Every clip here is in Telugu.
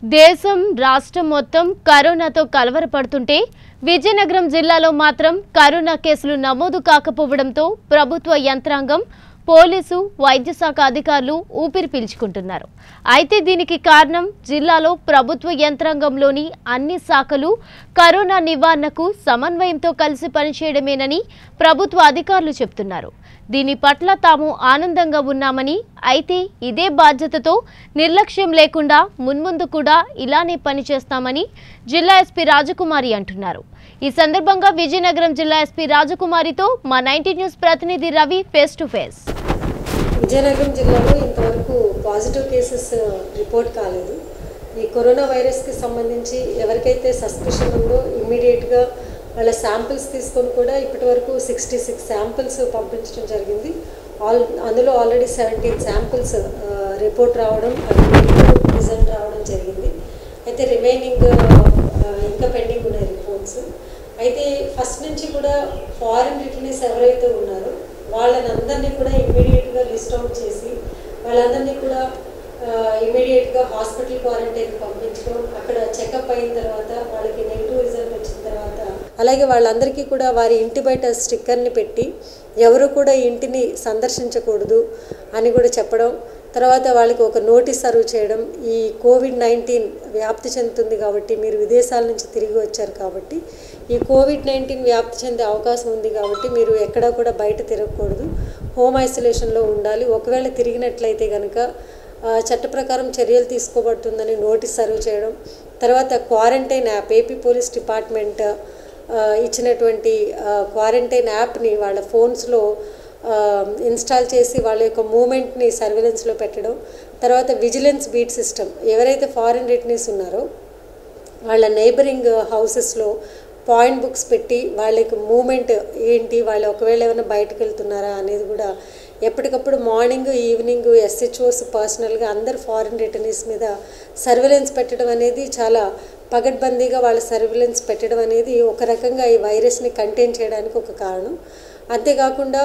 దేశం రాష్ట్రం మొత్తం కరోనాతో కలవరపడుతుంటే విజయనగరం జిల్లాలో మాత్రం కరోనా కేసులు నమోదు కాకపోవడంతో ప్రభుత్వ యంత్రాంగం పోలీసు వైద్య శాఖ అధికారులు ఊపిరి పీల్చుకుంటున్నారు అయితే దీనికి కారణం జిల్లాలో ప్రభుత్వ యంత్రాంగంలోని అన్ని శాఖలు కరోనా నివారణకు సమన్వయంతో కలిసి పనిచేయడమేనని ప్రభుత్వ అధికారులు చెబుతున్నారు దీని పట్ల తాము ఆనందంగా ఉన్నామని అయితే ఇదే బాధ్యతతో నిర్లక్ష్యం లేకుండా మున్ముందు కూడా ఇలానే పనిచేస్తామని జిల్లా ఎస్పీ రాజకుమారి అంటున్నారు ఈ సందర్భంగా విజయనగరం జిల్లా ఎస్పీ రాజకుమారితో మా నైన్టీ న్యూస్ ప్రతినిధి Ravi face to face Vizianagaram జిల్లాలో ఇంతవరకు పాజిటివ్ కేసెస్ రిపోర్ట్ కాలేదు ఈ కరోనా వైరస్కి సంబంధించి ఎవరికైతే సస్పెషన్ ఉందో ఇమ్మీడియట్గా వాళ్ళ శాంపిల్స్ తీసుకొని కూడా ఇప్పటివరకు సిక్స్టీ సిక్స్ శాంపిల్స్ పంపించడం జరిగింది ఆల్ అందులో ఆల్రెడీ సెవెంటీన్ శాంపిల్స్ రిపోర్ట్ రావడం రిజల్ట్ రావడం జరిగింది అయితే రిమైనింగ్ ఇంకా పెండింగ్ ఉన్నాయి రిపోర్ట్స్ అయితే ఫస్ట్ నుంచి కూడా ఫారిన్ రిటర్నీస్ ఎవరైతే ఉన్నారో వాళ్ళని అందరినీ కూడా ఇమ్మీడియట్గా లిస్ట్ అవుట్ చేసి వాళ్ళందరినీ కూడా ఇమ్మీడియట్గా హాస్పిటల్ క్వారంటైన్ పంపించడం అక్కడ చెకప్ అయిన తర్వాత వాళ్ళకి నెగిటివ్ రిజల్ట్ వచ్చిన తర్వాత అలాగే వాళ్ళందరికీ కూడా వారి ఇంటి బయట స్టిక్కర్ని పెట్టి ఎవరు కూడా ఈ ఇంటిని సందర్శించకూడదు అని కూడా చెప్పడం తర్వాత వాళ్ళకి ఒక నోటీస్ సర్వ్ చేయడం ఈ కోవిడ్ నైన్టీన్ వ్యాప్తి చెందుతుంది కాబట్టి మీరు విదేశాల నుంచి తిరిగి వచ్చారు కాబట్టి ఈ కోవిడ్ నైన్టీన్ వ్యాప్తి చెందే అవకాశం ఉంది కాబట్టి మీరు ఎక్కడా కూడా బయట తిరగకూడదు హోమ్ ఐసోలేషన్లో ఉండాలి ఒకవేళ తిరిగినట్లయితే కనుక చట్ట ప్రకారం చర్యలు తీసుకోబడుతుందని నోటీస్ సర్వ్ చేయడం తర్వాత quarantine app AP police department ఇచ్చినటువంటి క్వారంటైన్ యాప్ని వాళ్ళ ఫోన్స్లో ఇన్స్టాల్ చేసి వాళ్ళ యొక్క మూమెంట్ని సర్వేలెన్స్లో పెట్టడం తర్వాత విజిలెన్స్ బీట్ సిస్టమ్ ఎవరైతే ఫారిన్ రిటర్నీస్ ఉన్నారో వాళ్ళ నైబరింగ్ హౌసెస్లో పాయింట్ బుక్స్ పెట్టి వాళ్ళ యొక్క మూమెంట్ ఏంటి వాళ్ళు ఒకవేళ ఏమైనా బయటకు వెళ్తున్నారా అనేది కూడా ఎప్పటికప్పుడు మార్నింగ్ ఈవినింగ్ ఎస్హెచ్ఓస్ పర్సనల్గా అందరు ఫారిన్ రిటర్నీస్ మీద సర్వేలెన్స్ పెట్టడం అనేది చాలా పగడ్బందీగా వాళ్ళ సర్వేలెన్స్ పెట్టడం అనేది ఒక రకంగా ఈ వైరస్ని కంటైన్ చేయడానికి ఒక కారణం అంతేకాకుండా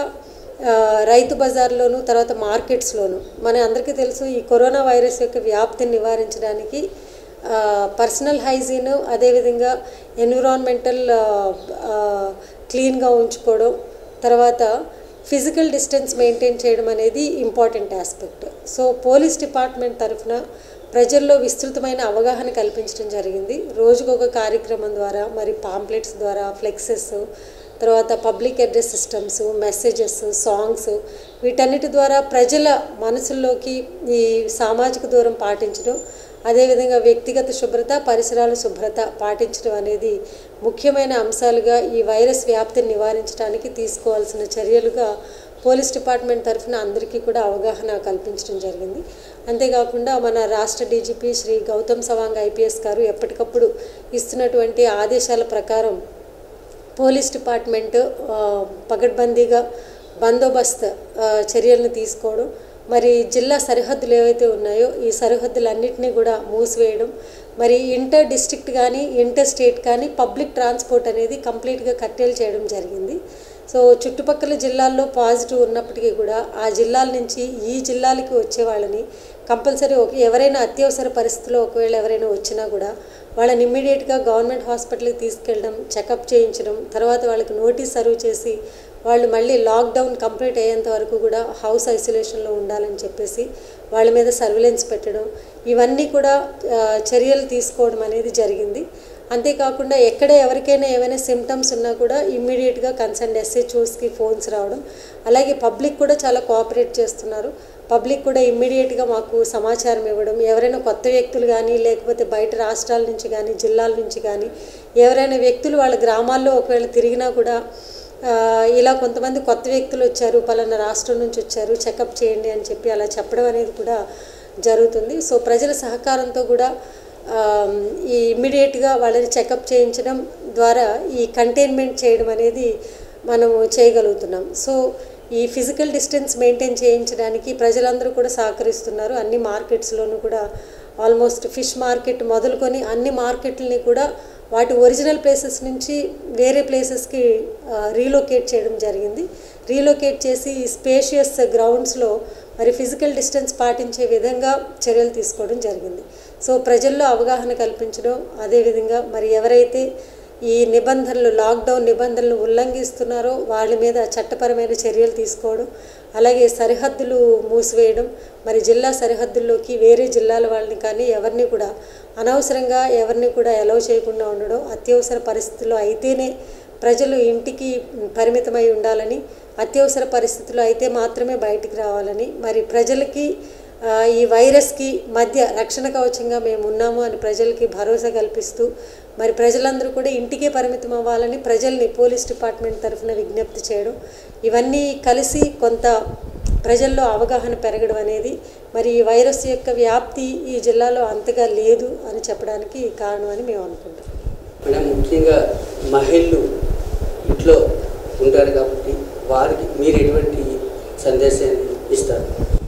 రైతు బజార్లోను తర్వాత మార్కెట్స్లోను మన అందరికీ తెలుసు ఈ కరోనా వైరస్ యొక్క వ్యాప్తిని నివారించడానికి పర్సనల్ హైజీన్ అదేవిధంగా ఎన్విరాన్మెంటల్ క్లీన్గా ఉంచుకోవడం తర్వాత ఫిజికల్ డిస్టెన్స్ మెయింటైన్ చేయడం అనేది important aspect so police department తరఫున ప్రజల్లో విస్తృతమైన అవగాహన కల్పించడం జరిగింది రోజుకొక కార్యక్రమం ద్వారా మరి పాంప్లెట్స్ ద్వారా ఫ్లెక్సెస్ తర్వాత public address systems messages songs వీటన్నిటి ద్వారా ప్రజల మనసుల్లోకి ఈ సామాజిక దూరం పాటించడం అదేవిధంగా వ్యక్తిగత శుభ్రత పరిసరాల శుభ్రత పాటించడం అనేది ముఖ్యమైన అంశాలుగా ఈ వైరస్ వ్యాప్తిని నివారించడానికి తీసుకోవాల్సిన చర్యలుగా పోలీస్ డిపార్ట్మెంట్ తరఫున అందరికీ కూడా అవగాహన కల్పించడం జరిగింది అంతేకాకుండా మన రాష్ట్ర డీజీపీ శ్రీ గౌతమ్ సవాంగ్ ఐపీఎస్ గారు ఎప్పటికప్పుడు ఇస్తున్నటువంటి ఆదేశాల ప్రకారం పోలీస్ డిపార్ట్మెంట్ పగడ్బందీగా బందోబస్త్ చర్యలను తీసుకోవడం మరి జిల్లా సరిహద్దులు ఏవైతే ఉన్నాయో ఈ సరిహద్దులన్నింటినీ కూడా మూసివేయడం మరి ఇంటర్ డిస్ట్రిక్ట్ కానీ ఇంటర్ స్టేట్ కానీ పబ్లిక్ ట్రాన్స్పోర్ట్ అనేది కంప్లీట్గా కట్టేలు చేయడం జరిగింది సో చుట్టుపక్కల జిల్లాల్లో పాజిటివ్ ఉన్నప్పటికీ కూడా ఆ జిల్లాల నుంచి ఈ జిల్లాలకి వచ్చే వాళ్ళని కంపల్సరీ ఒక ఎవరైనా అత్యవసర పరిస్థితిలో ఒకవేళ ఎవరైనా వచ్చినా కూడా వాళ్ళని ఇమ్మీడియట్గా గవర్నమెంట్ హాస్పిటల్కి తీసుకెళ్ళడం చెకప్ చేయించడం తర్వాత వాళ్ళకి నోటీస్ సర్వ్ చేసి వాళ్ళు మళ్ళీ లాక్డౌన్ కంప్లీట్ అయ్యేంత వరకు కూడా హౌస్ ఐసోలేషన్లో ఉండాలని చెప్పేసి వాళ్ళ మీద సర్వేలెన్స్ పెట్టడం ఇవన్నీ కూడా చర్యలు తీసుకోవడం అనేది జరిగింది అంతేకాకుండా ఎక్కడ ఎవరికైనా ఏమైనా సిమ్టమ్స్ ఉన్నా కూడా ఇమ్మీడియట్గా కన్సర్న్ ఎస్హెచ్ఓస్కి ఫోన్స్ రావడం అలాగే పబ్లిక్ కూడా చాలా కోఆపరేట్ చేస్తున్నారు పబ్లిక్ కూడా ఇమ్మీడియట్గా మాకు సమాచారం ఇవ్వడం ఎవరైనా కొత్త వ్యక్తులు కానీ లేకపోతే బయట రాష్ట్రాల నుంచి కానీ జిల్లాల నుంచి కానీ ఎవరైనా వ్యక్తులు వాళ్ళ గ్రామాల్లో ఒకవేళ తిరిగినా కూడా ఇలా కొంతమంది కొత్త వ్యక్తులు వచ్చారు పలానా రాష్ట్రం నుంచి వచ్చారు చెకప్ చేయండి అని చెప్పి అలా చెప్పడం అనేది కూడా జరుగుతుంది సో ప్రజల సహకారంతో కూడా ఈ ఇమ్మీడియట్గా వాళ్ళని చెకప్ చేయించడం ద్వారా ఈ కంటైన్మెంట్ చేయడం అనేది మనము చేయగలుగుతున్నాం సో ఈ ఫిజికల్ డిస్టెన్స్ మెయింటైన్ చేయించడానికి ప్రజలందరూ కూడా సహకరిస్తున్నారు అన్ని మార్కెట్స్లోనూ కూడా ఆల్మోస్ట్ ఫిష్ మార్కెట్ మొదలుకొని అన్ని మార్కెట్లని కూడా వాటి ఒరిజినల్ ప్లేసెస్ నుంచి వేరే ప్లేసెస్కి రీలొకేట్ చేయడం జరిగింది రీలొకేట్ చేసి స్పేషియస్ గ్రౌండ్స్లో మరి ఫిజికల్ డిస్టెన్స్ పాటించే విధంగా చర్యలు తీసుకోవడం జరిగింది సో ప్రజల్లో అవగాహన కల్పించడం అదేవిధంగా మరి ఎవరైతే ఈ నిబంధనలు లాక్డౌన్ నిబంధనలు ఉల్లంఘిస్తున్నారో వాళ్ళ మీద చట్టపరమైన చర్యలు తీసుకోవడం అలాగే సరిహద్దులు మూసివేయడం మరి జిల్లా సరిహద్దుల్లోకి వేరే జిల్లాల వాళ్ళని కానీ ఎవరిని కూడా అనవసరంగా ఎవరిని కూడా ఎలవ్ చేయకుండా ఉండడం అత్యవసర పరిస్థితుల్లో అయితేనే ప్రజలు ఇంటికి పరిమితమై ఉండాలని అత్యవసర పరిస్థితుల్లో అయితే మాత్రమే బయటికి రావాలని మరి ప్రజలకి ఆ, ఈ వైరస్కి మధ్య రక్షణ కవచంగా మేము ఉన్నాము అని ప్రజలకి భరోసా కల్పిస్తూ మరి ప్రజలందరూ కూడా ఇంటికే పరిమితం అవ్వాలని ప్రజల్ని పోలీస్ డిపార్ట్మెంట్ తరఫున విజ్ఞప్తి చేయడం ఇవన్నీ కలిసి కొంత ప్రజల్లో అవగాహన పెరగడం అనేది మరి ఈ వైరస్ యొక్క వ్యాప్తి ఈ జిల్లాలో అంతగా లేదు అని చెప్పడానికి కారణం అని మేము అనుకుంటాం మేడం ముఖ్యంగా మహిళలు ఇంట్లో ఉంటారు కాబట్టి వారికి మీరు ఎటువంటి సందేశాన్ని ఇస్తారు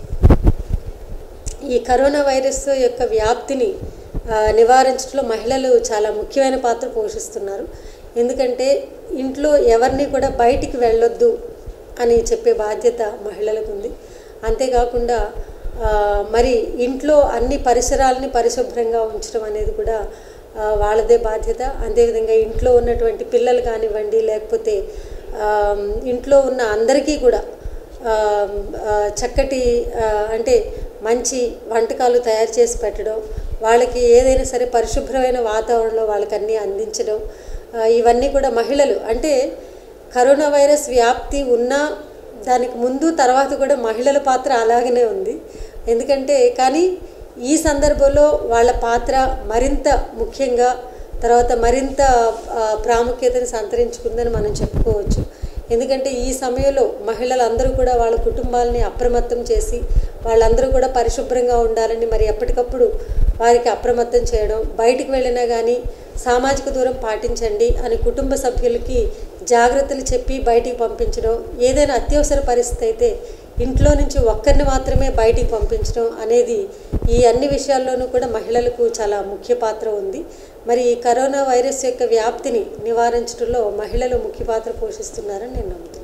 ఈ కరోనా వైరస్ యొక్క వ్యాప్తిని ఆ, నివారించడంలో మహిళలు చాలా ముఖ్యమైన పాత్ర పోషిస్తున్నారు ఎందుకంటే ఇంట్లో ఎవరిని కూడా బయటికి వెళ్ళొద్దు అని చెప్పే బాధ్యత మహిళలకు ఉంది అంతేకాకుండా ఆ, మరి ఇంట్లో అన్ని పరిసరాలని పరిశుభ్రంగా ఉంచడం అనేది కూడా ఆ, వాళ్ళదే బాధ్యత అదేవిధంగా ఇంట్లో ఉన్నటువంటి పిల్లలు కానివ్వండి లేకపోతే ఆ, ఇంట్లో ఉన్న అందరికీ కూడా ఆ, ఆ, చక్కటి ఆ, అంటే మంచి వంటకాలు తయారు చేసి పెట్టడం వాళ్ళకి ఏదైనా సరే పరిశుభ్రమైన వాతావరణంలో వాళ్ళకి అన్నీ అందించడం ఆ, ఇవన్నీ కూడా మహిళలు అంటే కరోనా వైరస్ వ్యాప్తి ఉన్నా దానికి ముందు తర్వాత కూడా మహిళల పాత్ర అలాగనే ఉంది ఎందుకంటే కానీ ఈ సందర్భంలో వాళ్ళ పాత్ర మరింత ముఖ్యంగా తర్వాత మరింత ఆ, ప్రాముఖ్యతను సంతరించుకుందని మనం చెప్పుకోవచ్చు ఎందుకంటే ఈ సమయంలో మహిళలందరూ కూడా వాళ్ళ కుటుంబాలని అప్రమత్తం చేసి వాళ్ళందరూ కూడా పరిశుభ్రంగా ఉండాలని మరి ఎప్పటికప్పుడు వారికి అప్రమత్తం చేయడం బయటికి వెళ్ళినా కానీ సామాజిక దూరం పాటించండి అని కుటుంబ సభ్యులకి జాగ్రత్తలు చెప్పి బయటికి పంపించడం ఏదైనా అత్యవసర పరిస్థితి అయితే ఇంట్లో నుంచి ఒక్కరిని మాత్రమే బయటికి పంపించడం అనేది ఈ అన్ని విషయాల్లోనూ కూడా మహిళలకు చాలా ముఖ్య పాత్ర ఉంది మరి ఈ కరోనా వైరస్ యొక్క వ్యాప్తిని నివారించడంలో మహిళలు ముఖ్య పాత్ర పోషిస్తున్నారని నేను నమ్ముతున్నాను